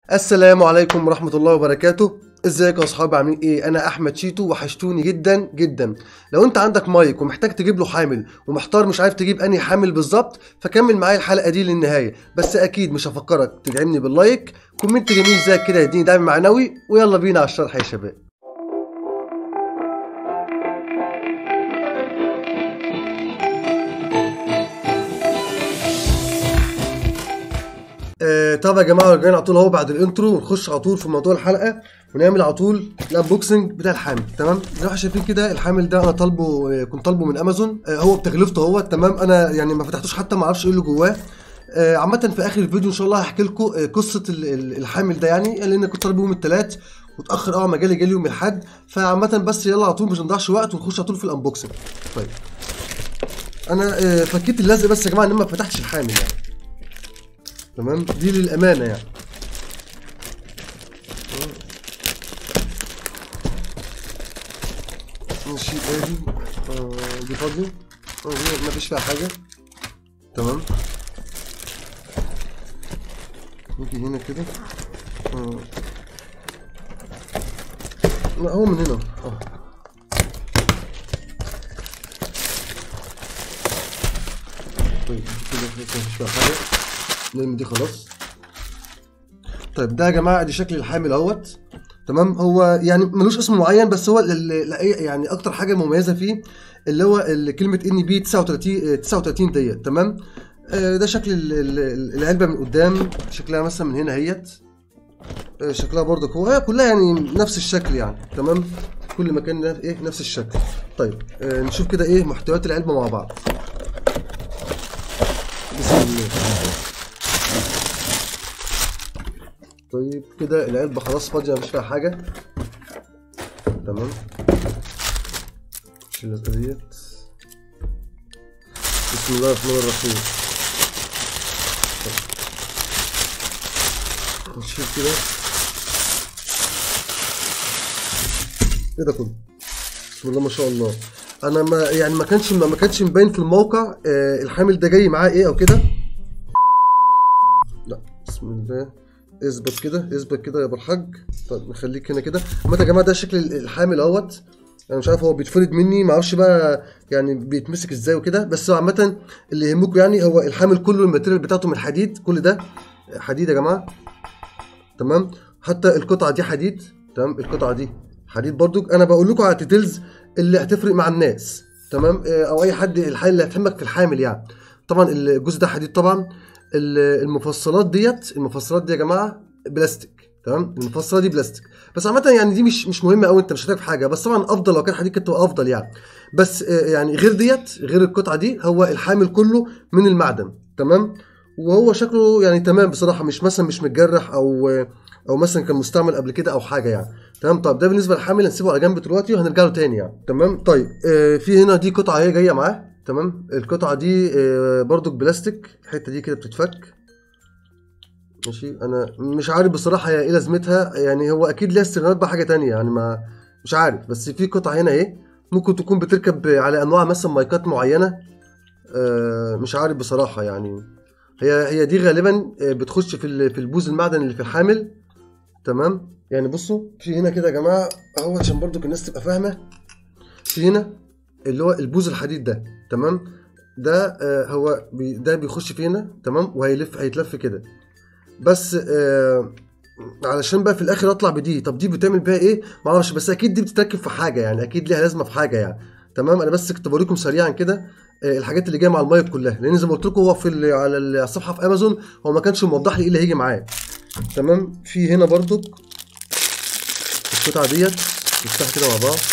السلام عليكم ورحمة الله وبركاته ازيكم يا اصحابي عاملين ايه انا احمد شيتو وحشتوني جدا جدا لو انت عندك مايك ومحتاج تجيب له حامل ومحتار مش عارف تجيب انهي حامل بالظبط فكمل معايا الحلقه دي للنهايه بس اكيد مش هفكرك تدعمني باللايك كومنت جميل زيك كده يديني دعم معنوي ويلا بينا على الشرح يا شباب آه طب يا جماعه راجعين على طول اهو بعد الانترو ونخش على طول في موضوع الحلقه ونعمل على طول الانبوكسنج بتاع الحامل تمام زي ما احنا شايفين كده الحامل ده انا طالبه آه، كنت طالبه من امازون آه هو بتغلفته هو تمام انا يعني ما فتحتوش حتى ما اعرفش ايه اللي جواه آه عامه في اخر الفيديو ان شاء الله هحكي لكم آه قصه ال- ال- الحامل ده يعني لان كنت طالبه يوم الثلاث واتاخر قوي ما جالي جالي يوم الاحد فعامه بس يلا على طول مش نضيعش وقت ونخش على طول في الانبوكسنج طيب انا آه فكيت اللزق بس يا جماعه انما ما فتحتش الحامل يعني تمام دي للامانه يعني ماشي ادي آه، دي فاضيه آه، دي ما فيش فيها حاجه تمام نيجي هنا كده آه. لا هو من هنا اه طيب كده ما فيش فيها حاجه نرمي دي خلاص طيب ده يا جماعه دي شكل الحامل اهوت تمام هو يعني ملوش اسم معين بس هو ال- ال- يعني اكتر حاجه مميزه فيه اللي هو ال- كلمه ان بي 39 39 ديت تمام آه، ده شكل ال- ال- العلبه من قدام شكلها مثلا من هنا اهيت آه، شكلها برضك هو هي كلها يعني نفس الشكل يعني تمام كل مكان نف- ايه نفس الشكل طيب آه، نشوف كده ايه محتويات العلبه مع بعض بسم الله طيب كده العلبة خلاص فاضية مفيش فيها حاجة تمام شيل اللزقة ديت بسم الله الرحمن الرحيم طيب. نشيل كده ايه ده كله بسم الله ما شاء الله انا ما يعني ما كانش ما كانش مبين في الموقع آه الحامل ده جاي معاه ايه او كده لا بسم الله اثبت كده اثبت كده يا ابو الحاج طب نخليك هنا كده عامة يا جماعه ده شكل الحامل اهوت انا مش عارف هو بيتفرد مني ما اعرفش بقى يعني بيتمسك ازاي وكده بس هو عامه اللي يهمكم يعني هو الحامل كله الماتيريال بتاعته من حديد كل ده حديد يا جماعه تمام حتى القطعه دي حديد تمام القطعه دي حديد برضو انا بقول لكم على الديتيلز اللي هتفرق مع الناس تمام آه، او اي حد الحاجه اللي هتهمك في الحامل يعني طبعا الجزء ده حديد طبعا ال- المفصلات ديت المفصلات دي يا جماعه بلاستيك تمام المفصله دي بلاستيك بس عامه يعني دي مش مش مهمه قوي انت مش هتعرف حاجه بس طبعا افضل لو كان حديد كانت تبقى افضل يعني بس آه، يعني غير ديت غير القطعه دي هو الحامل كله من المعدن تمام وهو شكله يعني تمام بصراحه مش مثلا مش متجرح او او مثلا كان مستعمل قبل كده او حاجه يعني تمام طب ده بالنسبه للحامل هنسيبه على جنب دلوقتي وهنرجع له تاني يعني تمام طيب آه في هنا دي قطعه هي جايه معاه تمام القطعه دي آه برضو بلاستيك الحته دي كده بتتفك ماشي انا مش عارف بصراحه هي ايه لازمتها يعني هو اكيد ليها استخدامات بقى حاجه تانية يعني ما مش عارف بس في قطعه هنا اهي ممكن تكون بتركب على انواع مثلا مايكات معينه آه مش عارف بصراحه يعني هي هي دي غالبا آه، بتخش في ال- في البوز المعدن اللي في الحامل تمام يعني بصوا في هنا كده يا جماعه اهو عشان برضو الناس تبقى فاهمه في هنا اللي هو البوز الحديد ده تمام ده آه هو بي ده بيخش في هنا تمام وهيلف هيتلف كده بس آه علشان بقى في الاخر اطلع بدي طب دي بتعمل بيها ايه ما اعرفش بس اكيد دي بتتركب في حاجه يعني اكيد ليها لازمه في حاجه يعني تمام انا بس كنت بوريكم سريعا كده آه، الحاجات اللي جايه مع المايك كلها لان زي ما قلت لكم هو في ال- على الصفحه في امازون هو ما كانش موضح لي ايه اللي هيجي معاه تمام في هنا برضو القطعه ديت نفتحها كده مع بعض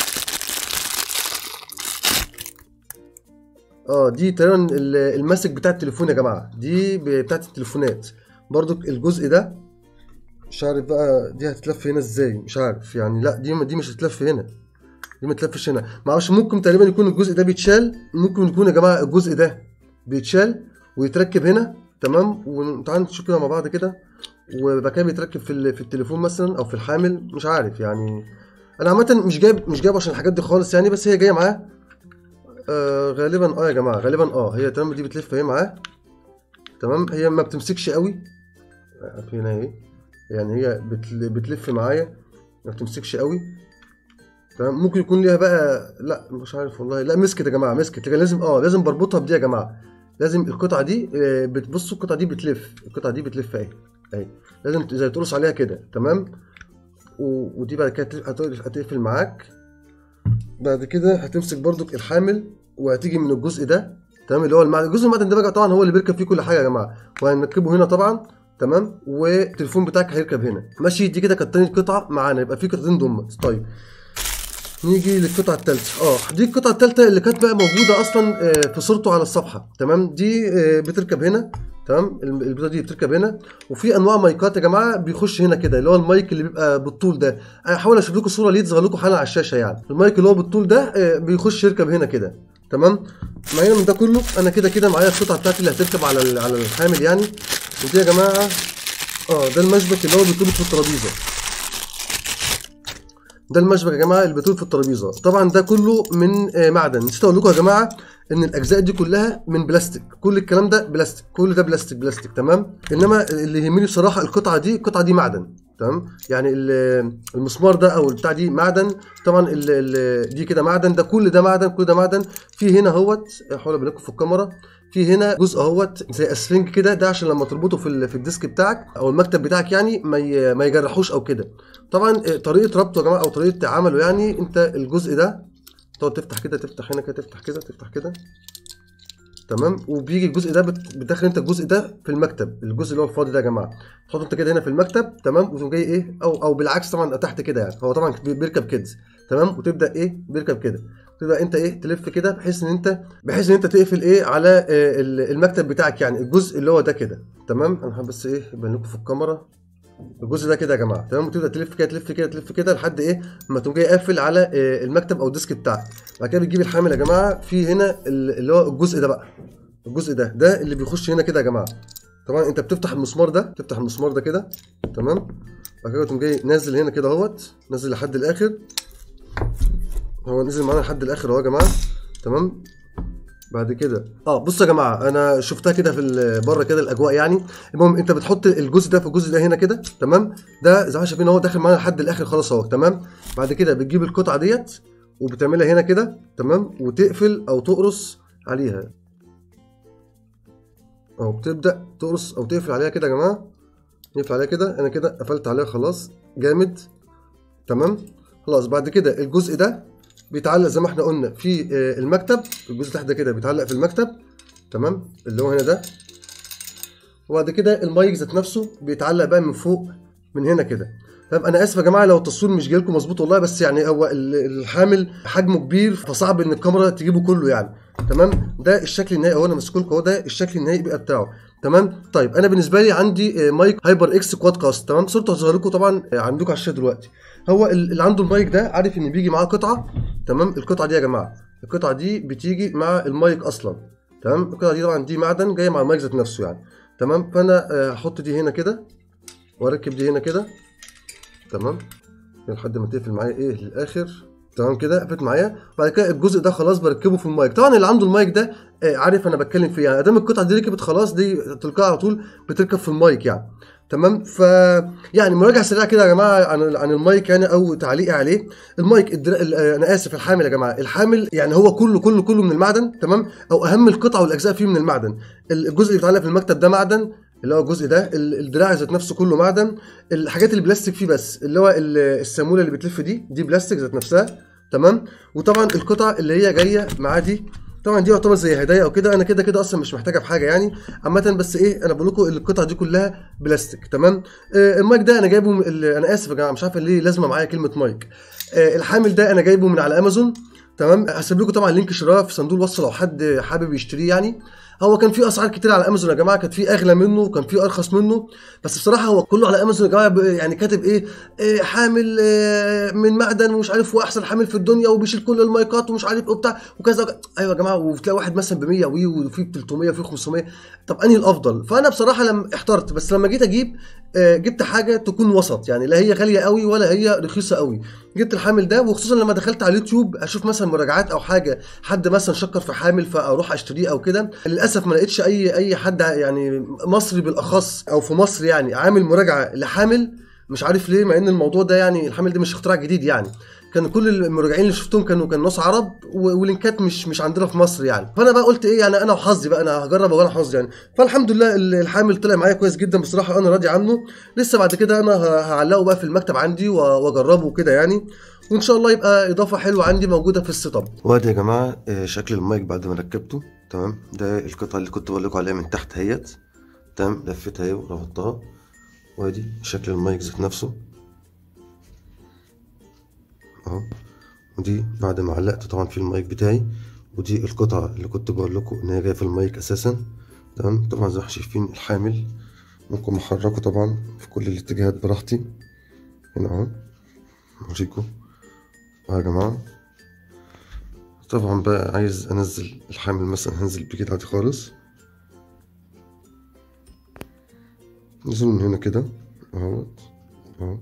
اه دي تقريبا ال- الماسك بتاع التليفون يا جماعه دي ب- بتاعت التليفونات برضو الجزء ده مش عارف بقى دي هتتلف هنا ازاي مش عارف يعني لا دي دي مش هتتلف هنا دي ما تلفش هنا ما اعرفش ممكن تقريبا يكون الجزء ده بيتشال ممكن يكون يا جماعه الجزء ده بيتشال ويتركب هنا تمام وتعالوا نشوف كده مع بعض كده وبعد كده بيتركب في ال- في التليفون مثلا او في الحامل مش عارف يعني انا عامه مش جايب مش جايب عشان الحاجات دي خالص يعني بس هي جايه معاه آه غالبا اه يا جماعه غالبا اه هي تمام دي بتلف اهي معاه تمام هي ما بتمسكش قوي في هنا اهي يعني هي بتل- بتلف معايا ما بتمسكش قوي تمام ممكن يكون ليها بقى لا مش عارف والله لا مسكت يا جماعه مسكت لكن لازم اه لازم بربطها بدي يا جماعه لازم القطعه دي آه، بتبصوا القطعه دي بتلف القطعه دي بتلف اهي اهي لازم زي تقرص عليها كده تمام و... ودي بعد كده هت- هتقفل معاك بعد كده هتمسك برضك الحامل وهتيجي من الجزء ده تمام اللي هو المعدن الجزء المعدن ده بقى طبعا هو اللي بيركب فيه كل حاجه يا جماعه وهنركبه هنا طبعا تمام والتليفون بتاعك هيركب هنا ماشي دي كده كانت تاني قطعه معانا يبقى في قطعتين ضم طيب نيجي للقطعه الثالثه اه دي القطعه الثالثه اللي كانت بقى موجوده اصلا آه، في صورته على الصفحه تمام دي آه، بتركب هنا تمام الم- البتاعه دي بتركب هنا وفي انواع مايكات يا جماعه بيخش هنا كده اللي هو المايك اللي بيبقى بالطول ده هحاول اشوف لكم صوره ليه تظهر لكم حالا على الشاشه يعني المايك اللي هو بالطول ده آه، بيخش يركب هنا كده تمام معايا من ده كله انا كده كده معايا القطعه بتاعتي اللي هتركب على ال- على الحامل يعني ودي يا جماعه اه ده المشبك اللي هو بيتربط في الترابيزه ده المشبك يا جماعه اللي بيطول في الترابيزه طبعا ده كله من آه، معدن نسيت اقول لكم يا جماعه ان الاجزاء دي كلها من بلاستيك كل الكلام ده بلاستيك كل ده بلاستيك بلاستيك تمام انما اللي يهمني بصراحه القطعه دي القطعه دي معدن تمام يعني ال- المسمار ده او البتاع دي معدن طبعا ال ال دي كده معدن ده كل ده معدن كل ده معدن في هنا اهوت احاول ابين لكم في الكاميرا في هنا جزء اهوت زي اسفنج كده ده عشان لما تربطه في ال- في الديسك بتاعك او المكتب بتاعك يعني ما ي- ما يجرحوش او كده طبعا آه، طريقه ربطه يا جماعه او طريقه عمله يعني انت الجزء ده تقعد تفتح كده تفتح هنا كده تفتح كده تفتح كده تمام وبيجي الجزء ده بت- بتدخل انت الجزء ده في المكتب الجزء اللي هو الفاضي ده يا جماعه تحط انت كده هنا في المكتب تمام وتقوم جاي ايه او او بالعكس طبعا تحت كده يعني هو طبعا بي- بيركب كيدز تمام وتبدا ايه بيركب كده تبدا انت ايه تلف كده بحيث ان انت بحيث ان انت تقفل ايه على آه، ال- المكتب بتاعك يعني الجزء اللي هو ده كده تمام انا هحب بس ايه ابين لكم في الكاميرا الجزء ده كده يا جماعه تمام وتبدا تلف كده تلف كده تلف كده لحد ايه ما تقوم جاي قافل على آه، المكتب او الديسك بتاعك بعد كده بتجيب الحامل يا جماعه في هنا ال- اللي هو الجزء ده بقى الجزء ده ده اللي بيخش هنا كده يا جماعه طبعا انت بتفتح المسمار ده تفتح المسمار ده كده تمام بعد كده تقوم جاي نازل هنا كده اهوت نازل لحد الاخر هو نزل معانا لحد الاخر اهو يا جماعه تمام بعد كده اه بصوا يا جماعه انا شفتها كده في ال- بره كده الاجواء يعني المهم انت بتحط الجزء ده في الجزء ده هنا كده تمام ده زي ما شايفين اهو داخل معانا لحد الاخر خلاص اهو تمام بعد كده بتجيب القطعه ديت وبتعملها هنا كده تمام وتقفل او تقرص عليها او بتبدا تقرص او تقفل عليها كده يا جماعه نقفل عليها كده انا كده قفلت عليها خلاص جامد تمام خلاص بعد كده الجزء ده بيتعلق زي ما احنا قلنا في آه، المكتب الجزء تحت ده كده بيتعلق في المكتب تمام اللي هو هنا ده وبعد كده المايك ذات نفسه بيتعلق بقى من فوق من هنا كده طب انا اسف يا جماعه لو التصوير مش جايلكم مظبوط والله بس يعني هو ال- الحامل حجمه كبير فصعب ان الكاميرا تجيبه كله يعني تمام ده الشكل النهائي اهو انا ماسكه لكم اهو ده الشكل النهائي بقى بتاعه تمام طيب انا بالنسبه لي عندي آه، مايك هايبر اكس كواد كاست تمام صورته هظهر لكم طبعا آه، عندكم على الشاشه دلوقتي هو ال- اللي عنده المايك ده عارف ان بيجي معاه قطعه تمام القطعه دي يا جماعه القطعه دي بتيجي مع المايك اصلا تمام القطعه دي طبعا دي معدن جايه مع المايك ذات نفسه يعني تمام فانا آه، هحط دي هنا كده واركب دي هنا كده تمام لحد ما تقفل معايا ايه للاخر تمام كده قفلت معايا بعد كده الجزء ده خلاص بركبه في المايك طبعا اللي عنده المايك ده آه، عارف انا بتكلم فيه يعني ادام القطعه دي ركبت خلاص دي تلقائي على طول بتركب في المايك يعني تمام ف يعني مراجعه سريعه كده يا جماعه عن عن المايك يعني او تعليقي عليه المايك الدر... ال- آه، انا اسف الحامل يا جماعه الحامل يعني هو كله كله كله من المعدن تمام او اهم القطع والاجزاء فيه من المعدن الجزء اللي بيتعلق في المكتب ده معدن اللي هو الجزء ده ال- الدراع ذات نفسه كله معدن الحاجات اللي بلاستيك فيه بس اللي هو ال- الساموله اللي بتلف دي دي بلاستيك ذات نفسها تمام وطبعا القطع اللي هي جايه معاه دي طبعا دي يعتبر زي هدايا او كده انا كده كده اصلا مش محتاجها في حاجه يعني عامه بس ايه انا بقول لكم القطع دي كلها بلاستيك تمام آه المايك ده انا جايبه من ال- انا اسف يا جماعه مش عارف ليه لازمه معايا كلمه مايك آه الحامل ده انا جايبه من على امازون تمام هسيب لكم طبعا لينك شراء في صندوق الوصف لو حد حابب يشتريه يعني هو كان في اسعار كتير على امازون يا جماعه كانت في اغلى منه وكان في ارخص منه بس بصراحه هو كله على امازون يا جماعه ب- يعني كاتب ايه, إيه حامل إيه من معدن ومش عارف واحسن حامل في الدنيا وبيشيل كل المايكات ومش عارف ايه وبتاع وكذا وكذا. ايوه يا جماعه وتلاقي واحد مثلا ب 100 وي وفي ب 300 وفي 500 طب انهي الافضل فانا بصراحه لما احترت بس لما جيت اجيب آه، جبت حاجه تكون وسط يعني لا هي غاليه قوي ولا هي رخيصه قوي جبت الحامل ده وخصوصا لما دخلت على اليوتيوب اشوف مثلا مراجعات او حاجه حد مثلا شكر في حامل فاروح اشتريه او كده للاسف ما لقيتش اي اي حد يعني مصري بالاخص او في مصر يعني عامل مراجعه لحامل مش عارف ليه مع ان الموضوع ده يعني الحامل ده مش اختراع جديد يعني كان كل المراجعين اللي شفتهم كانوا كانوا ناس عرب و- ولينكات مش مش عندنا في مصر يعني فانا بقى قلت ايه يعني انا وحظي بقى انا هجرب وانا حظي يعني فالحمد لله ال- الحامل طلع معايا كويس جدا بصراحه انا راضي عنه لسه بعد كده انا ه- هعلقه بقى في المكتب عندي و- واجربه كده يعني وان شاء الله يبقى اضافه حلوه عندي موجوده في السيت اب وادي يا جماعه آه، شكل المايك بعد ما ركبته تمام ده القطعه اللي كنت بقول لكم عليها من تحت هيت تمام لفتها اهي وربطتها وادي شكل المايك ذات نفسه اهو ودي بعد ما علقت طبعا في المايك بتاعي ودي القطعة اللي كنت بقول لكم ان هي جاية في المايك اساسا تمام طبعا زي ما احنا شايفين الحامل ممكن احركه طبعا في كل الاتجاهات براحتي هنا اهو اوريكم اهو يا جماعة طبعا بقى عايز انزل الحامل مثلا هنزل بكده عادي خالص نزل من هنا كده اهوت اهو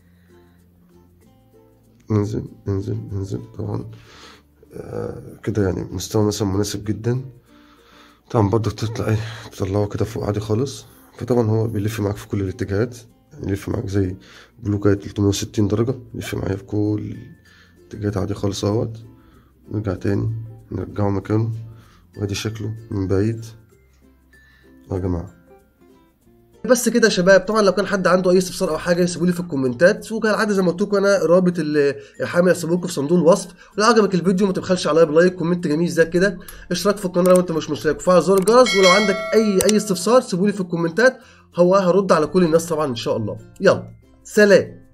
ننزل ننزل ننزل طبعا آه كده يعني مستوى مثلا مناسب جدا طبعا برضه بتطلع ايه بتطلعه كده فوق عادي خالص فطبعا هو بيلف معاك في كل الاتجاهات يعني يلف معاك زي بلوكاية 360 درجة يلف معايا في كل الاتجاهات عادي خالص اهوت نرجع تاني نرجعه مكانه وادي شكله من بعيد اهو يا جماعة بس كده يا شباب طبعا لو كان حد عنده اي استفسار او حاجه يسيبوا لي في الكومنتات وكالعاده زي ما قلت لكم انا رابط ال- الحامل هسيبه لكم في صندوق الوصف ولو عجبك الفيديو ما تبخلش عليا بلايك كومنت جميل زي كده اشتراك في القناه لو انت مش مشترك وفعل زر الجرس ولو عندك اي اي استفسار سيبوا لي في الكومنتات هو هرد على كل الناس طبعا ان شاء الله يلا سلام